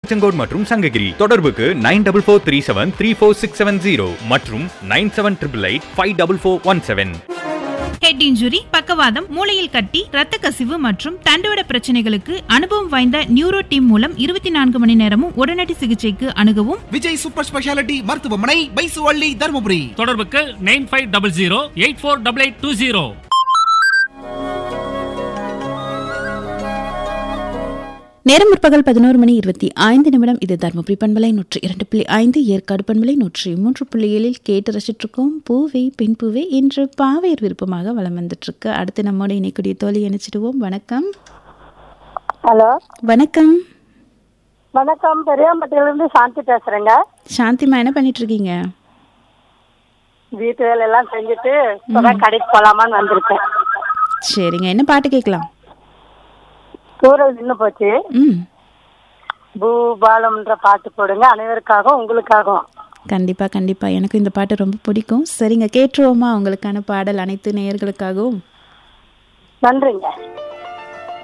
திருச்செங்கோடு மற்றும் சங்ககிரி தொடர்புக்கு nine double four three seven three four six seven zero மற்றும் nine seven triple eight five double four one seven head injury பக்கவாதம் மூளையில் கட்டி இரத்த கசிவு மற்றும் தண்டுவட பிரச்சனைகளுக்கு அனுபவம் வாய்ந்த நியூரோ டீம் மூலம் இருபத்தி நான்கு மணி நேரமும் உடனடி சிகிச்சைக்கு அணுகவும் விஜய் சூப்பர் ஸ்பெஷாலிட்டி மருத்துவமனை பைசுவள்ளி தருமபுரி தொடர்புக்கு nine five double zero eight four double eight two zero நேரம் முற்பகல் பதினோரு மணி இருபத்தி ஐந்து நிமிடம் இது தருமபுரி பண்பலை நூற்றி இரண்டு புள்ளி ஐந்து ஏற்காடு பண்பலை நூற்றி மூன்று புள்ளி ஏழில் கேட்டு ரசிச்சிருக்கோம் பூவே பெண் பூவே இன்று பாவையர் விருப்பமாக வலம் வந்துட்டு இருக்கு அடுத்து நம்மோட இணைக்கூடிய தோழி இணைச்சிடுவோம் வணக்கம் ஹலோ வணக்கம் வணக்கம் பெரியாம்பட்டியிலிருந்து சாந்தி பேசுறேங்க சாந்திமா என்ன பண்ணிட்டு இருக்கீங்க வீட்டு வேலையெல்லாம் செஞ்சுட்டு இப்பதான் கடைக்கு போலாமான்னு வந்திருக்கேன் சரிங்க என்ன பாட்டு கேட்கலாம் தூரல் நின்று போச்சு ம் பூபாலம்ன்ற பாட்டு போடுங்க அனைவருக்காகவும் உங்களுக்காகவும் கண்டிப்பா கண்டிப்பா எனக்கு இந்த பாட்டு ரொம்ப பிடிக்கும் சரிங்க கேட்டுருவோமா உங்களுக்கான பாடல் அனைத்து நேயர்களுக்காகவும் நன்றிங்க